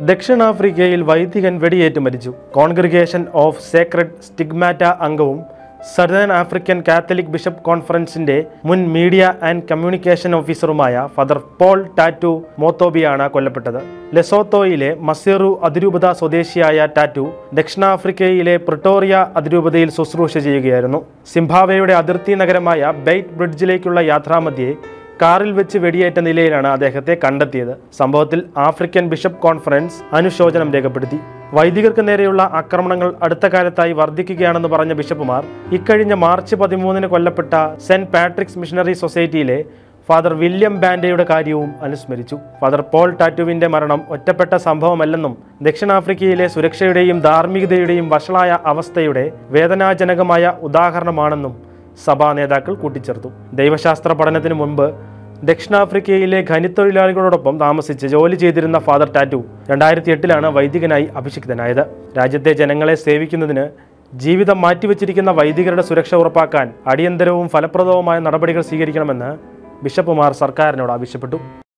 ദക്ഷിണാഫ്രിക്കയിൽ വൈദികൻ വെടിയേറ്റ് മരിച്ചു കോൺഗ്രിഗേഷൻ ഓഫ് സേക്രഡ് സ്റ്റിഗ്മാറ്റ അംഗവും സദേൺ ആഫ്രിക്കൻ കാത്തലിക് ബിഷപ്പ് കോൺഫറൻസിന്റെ മുൻ മീഡിയ ആൻഡ് കമ്മ്യൂണിക്കേഷൻ ഓഫീസറുമായ ഫാദർ പോൾ ടാറ്റു മോത്തോബിയാണ് കൊല്ലപ്പെട്ടത് ലെസോത്തോയിലെ മസീറു അതിരൂപത സ്വദേശിയായ ടാറ്റു ദക്ഷിണാഫ്രിക്കയിലെ പ്രിട്ടോറിയ അതിരൂപതയിൽ ശുശ്രൂഷ ചെയ്യുകയായിരുന്നു സിംബാബ്വേയുടെ അതിർത്തി നഗരമായ ബെയ്റ്റ് ബ്രിഡ്ജിലേക്കുള്ള യാത്രാമധ്യേ കാറിൽ വെച്ച് വെടിയേറ്റ നിലയിലാണ് അദ്ദേഹത്തെ കണ്ടെത്തിയത് സംഭവത്തിൽ ആഫ്രിക്കൻ ബിഷപ്പ് കോൺഫറൻസ് അനുശോചനം രേഖപ്പെടുത്തി വൈദികർക്ക് നേരെയുള്ള ആക്രമണങ്ങൾ അടുത്ത കാലത്തായി വർദ്ധിക്കുകയാണെന്ന് പറഞ്ഞ ബിഷപ്പുമാർ ഇക്കഴിഞ്ഞ മാർച്ച് പതിമൂന്നിന് കൊല്ലപ്പെട്ട Saint Patrick's missionary society father William ബാൻഡയുടെ കാര്യവും അനുസ്മരിച്ചു ഫാദർ പോൾ ടാറ്റുവിന്റെ മരണം ഒറ്റപ്പെട്ട സംഭവമല്ലെന്നും ദക്ഷിണാഫ്രിക്കയിലെ സുരക്ഷയുടെയും ധാർമ്മികതയുടെയും വഷളായ അവസ്ഥയുടെ വേദനാജനകമായ ഉദാഹരണമാണെന്നും സഭാ നേതാക്കൾ കൂട്ടിച്ചേർത്തു ദൈവശാസ്ത്ര പഠനത്തിന് മുൻപ് ദക്ഷിണാഫ്രിക്കയിലെ ഖനിത്തൊഴിലാളികളോടൊപ്പം താമസിച്ച് ജോലി ചെയ്തിരുന്ന ഫാദർ ടാറ്റു രണ്ടായിരത്തി എട്ടിലാണ് വൈദികനായി അഭിഷിക്തനായത് രാജ്യത്തെ ജനങ്ങളെ സേവിക്കുന്നതിന് ജീവിതം മാറ്റിവെച്ചിരിക്കുന്ന വൈദികരുടെ സുരക്ഷ ഉറപ്പാക്കാൻ അടിയന്തരവും ഫലപ്രദവുമായ നടപടികൾ സ്വീകരിക്കണമെന്ന് ബിഷപ്പുമാർ സർക്കാരിനോട് ആവശ്യപ്പെട്ടു